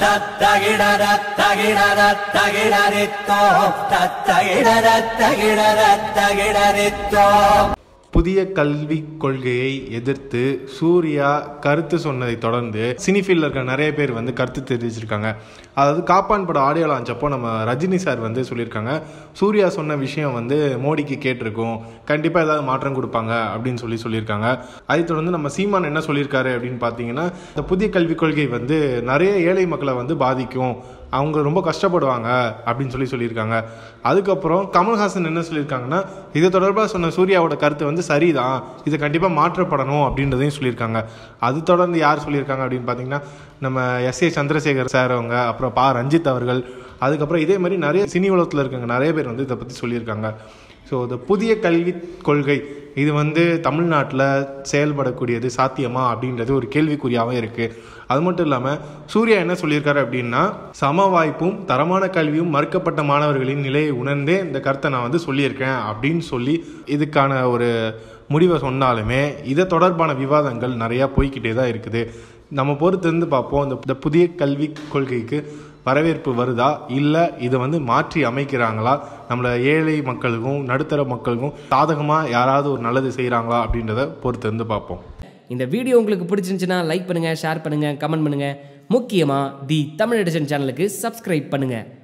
தத்தகிடத தகிடத தகிடரித்தோ தத்தகிடத தகிடத தகிடரித்தோ புதிய கல்விக் கொள்கையை எதிர்த்து சூர்யா கருத்து சொன்னதை தொடர்ந்து சினிஃபீல்டில் இருக்க நிறைய பேர் வந்து கருத்து தெரிவிச்சிருக்காங்க அதாவது காப்பான் படம் ஆடியோ லான்ச் அப்போ நம்ம ரஜினி சார் வந்து சொல்லியிருக்காங்க சூர்யா சொன்ன விஷயம் வந்து மோடிக்கு கேட்டிருக்கும் கண்டிப்பாக ஏதாவது மாற்றம் கொடுப்பாங்க அப்படின்னு சொல்லி சொல்லியிருக்காங்க அதை தொடர்ந்து நம்ம சீமான் என்ன சொல்லியிருக்காரு அப்படின்னு பார்த்தீங்கன்னா இந்த புதிய கல்விக் கொள்கை வந்து நிறைய ஏழை மக்களை வந்து பாதிக்கும் அவங்க ரொம்ப கஷ்டப்படுவாங்க அப்படின்னு சொல்லி சொல்லியிருக்காங்க அதுக்கப்புறம் கமல்ஹாசன் என்ன சொல்லியிருக்காங்கன்னா இது தொடர்பாக சொன்ன சூர்யாவோட கருத்து வந்து சரிதான் இது கண்டிப்பாக மாற்றப்படணும் அப்படின்றதையும் சொல்லியிருக்காங்க அது தொடர்ந்து யார் சொல்லியிருக்காங்க அப்படின்னு பார்த்தீங்கன்னா நம்ம எஸ் ஏ சந்திரசேகர் சார் அவங்க அப்புறம் பா ரஞ்சித் அவர்கள் அதுக்கப்புறம் இதே மாதிரி நிறைய சினி உலகத்தில் இருக்காங்க நிறைய பேர் வந்து இதை பற்றி சொல்லியிருக்காங்க ஸோ இந்த புதிய கல்விக் கொள்கை இது வந்து தமிழ்நாட்டில் செயல்படக்கூடியது சாத்தியமா அப்படின்றது ஒரு கேள்விக்குறியாகவே இருக்குது அது மட்டும் இல்லாமல் சூர்யா என்ன சொல்லியிருக்காரு அப்படின்னா சம வாய்ப்பும் தரமான கல்வியும் மறுக்கப்பட்ட மாணவர்களின் நிலையை உணர்ந்தே இந்த கருத்தை நான் வந்து சொல்லியிருக்கேன் அப்படின்னு சொல்லி இதுக்கான ஒரு முடிவை சொன்னாலுமே இதை தொடர்பான விவாதங்கள் நிறையா போய்க்கிட்டே தான் இருக்குது நம்ம பொறுத்து இருந்து பார்ப்போம் இந்த இந்த புதிய கல்விக் கொள்கைக்கு வரவேற்பு வருதா இல்லை இதை வந்து மாற்றி அமைக்கிறாங்களா நம்மளை ஏழை மக்களுக்கும் நடுத்தர மக்களுக்கும் சாதகமாக யாராவது ஒரு நல்லது செய்கிறாங்களா அப்படின்றத பொறுத்து இருந்து பார்ப்போம் இந்த வீடியோ உங்களுக்கு பிடிச்சிருந்துச்சுன்னா லைக் பண்ணுங்கள் ஷேர் பண்ணுங்கள் கமெண்ட் பண்ணுங்கள் முக்கியமாக தி தமிழ் எடிஷன் சேனலுக்கு சப்ஸ்கிரைப் பண்ணுங்கள்